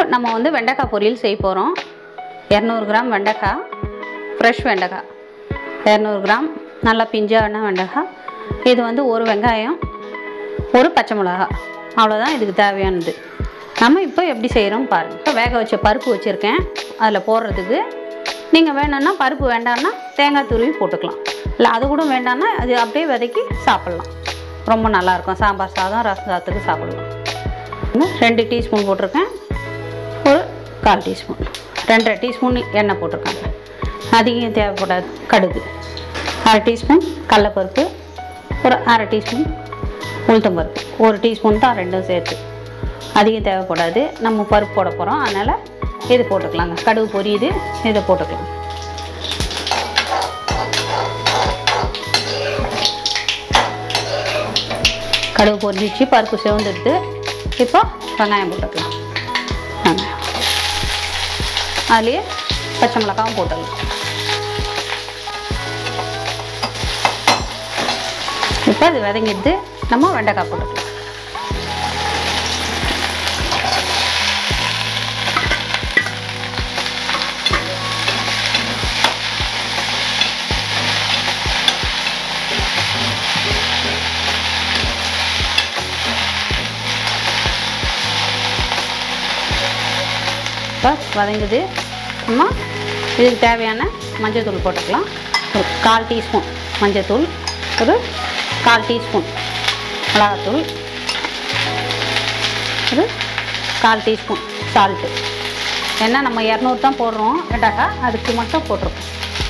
நம்ம வந்து வெண்டைக்காய் பொரியல் செய்ய போகிறோம் இரநூறு கிராம் வெண்டைக்காய் ஃப்ரெஷ் வெண்டைக்காய் இரநூறு கிராம் நல்லா பிஞ்சான வெண்டைக்காய் இது வந்து ஒரு வெங்காயம் ஒரு பச்சை மிளகா அவ்வளோதான் இதுக்கு தேவையானது நம்ம இப்போ எப்படி செய்கிறோம் பாருங்கள் இப்போ வேக வச்ச பருப்பு வச்சுருக்கேன் அதில் போடுறதுக்கு நீங்கள் வேணும்னா பருப்பு வேண்டாம்னா தேங்காய் துருவி போட்டுக்கலாம் இல்லை அது கூட வேண்டாம்னா அது அப்படியே வதக்கி சாப்பிட்லாம் ரொம்ப நல்லாயிருக்கும் சாம்பார் சாதம் ரசம் சாதத்துக்கு சாப்பிட்லாம் இன்னும் ரெண்டு டீஸ்பூன் போட்டிருக்கேன் ஒரு கால் டீஸ்பூன் ரெண்டரை டீஸ்பூன் எண்ணெய் போட்டிருக்காங்க அதிகம் தேவைப்படாது கடுகு அரை டீஸ்பூன் கடலப்பருப்பு ஒரு அரை டீஸ்பூன் உளுத்தம்பருப்பு ஒரு டீஸ்பூன் தான் ரெண்டும் சேர்த்து அதிகம் தேவைப்படாது நம்ம பருப்பு போட போகிறோம் அதனால் இது போட்டுக்கலாங்க கடுகு பொரியுது இதை போட்டுக்கலாம் கடுகு பொரிஞ்சிச்சு பருப்பு சிவந்துடுது இப்போ வெங்காயம் போட்டுக்கலாம் வெங்காயம் அதுலேயே பச்சை மிளகாவும் போட்டுடலாம் இப்போ அது வதங்கிடுது நம்ம வெண்டைக்காய் போட்டுக்கலாம் இப்போ வதங்குது நம்ம இதுக்கு தேவையான மஞ்சள்தூள் போட்டுக்கலாம் ஒரு கால் டீஸ்பூன் மஞ்சள்தூள் ஒரு கால் டீஸ்பூன் மிளகாத்தூள் ஒரு கால் டீஸ்பூன் சால்ட்டு ஏன்னா நம்ம இரநூறு தான் போடுறோம் வெண்டைக்காய் அதுக்கு மட்டும் போட்டிருக்கோம்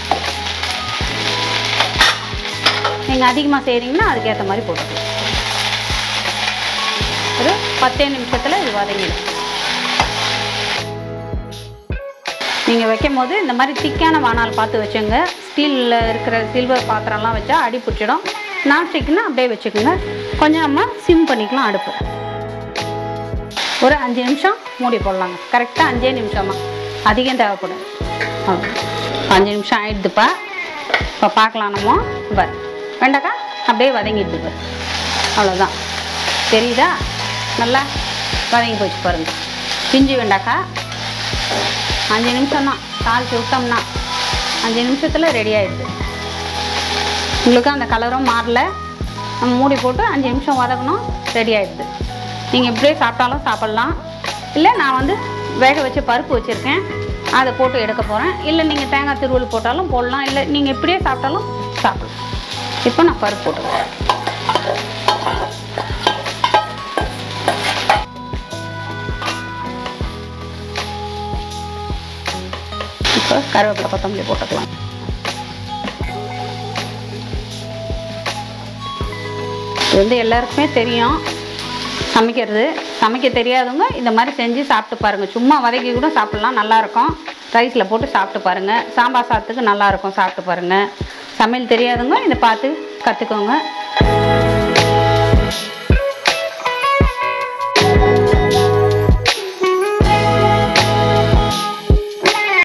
நீங்கள் அதிகமாக செய்கிறீங்கன்னா அதுக்கேற்ற மாதிரி போட்டுக்கலாம் ஒரு பத்தே நிமிஷத்தில் இது வதங்கிடும் நீங்கள் வைக்கும் போது இந்த மாதிரி திக்கான வானால் பார்த்து வச்சுங்க ஸ்டீலில் இருக்கிற சில்வர் பாத்திரம்லாம் வச்சா அடி பிடிச்சிடும் நான்ஸ்டிக்னா அப்படியே வச்சுக்கோங்க கொஞ்சம் நம்ம சிம் பண்ணிக்கலாம் அடுப்பு ஒரு அஞ்சு நிமிஷம் மூடி போடலாங்க கரெக்டாக அஞ்சே நிமிஷமா அதிகம் தேவைப்படும் அவ்வளோ. அஞ்சு நிமிஷம் ஆயிடுதுப்பா இப்போ பார்க்கலாம் நம்ம பார் வெண்டைக்காய் அப்படியே வதங்கிடுது பார் அவ்வளோதான் தெரியுதா நல்லா வதங்கி போச்சு பாருங்க பிஞ்சு வெண்டைக்காய் அஞ்சு நிமிஷம் தான் தாளிச்சு விட்டோம்னா அஞ்சு நிமிஷத்தில் ரெடி ஆயிடுது உங்களுக்கு அந்த கலரும் மாறல நம்ம மூடி போட்டு அஞ்சு நிமிஷம் வதக்கணும் ரெடி ஆயிடுது நீங்கள் இப்படியே சாப்பிட்டாலும் சாப்பிட்லாம் இல்லை நான் வந்து வேக வச்ச பருப்பு வச்சுருக்கேன் அதை போட்டு எடுக்க போகிறேன் இல்லை நீங்கள் தேங்காய் திருவள்ளு போட்டாலும் போடலாம் இல்லை நீங்கள் இப்படியே சாப்பிட்டாலும் சாப்பிடலாம் இப்போ நான் பருப்பு போட்டுக்கிறேன் இப்போ கருவேப்பிலை கொத்தமல்லி போட்டுக்கலாம் இது வந்து எல்லாருக்குமே தெரியும் சமைக்கிறது சமைக்க தெரியாதவங்க இந்த மாதிரி செஞ்சு சாப்பிட்டு பாருங்கள் சும்மா வதக்கி கூட சாப்பிட்லாம் நல்லாயிருக்கும் ரைஸில் போட்டு சாப்பிட்டு பாருங்கள் சாம்பார் சாதத்துக்கு நல்லாயிருக்கும் சாப்பிட்டு பாருங்கள் சமையல் தெரியாதவங்க இதை பார்த்து கற்றுக்கோங்க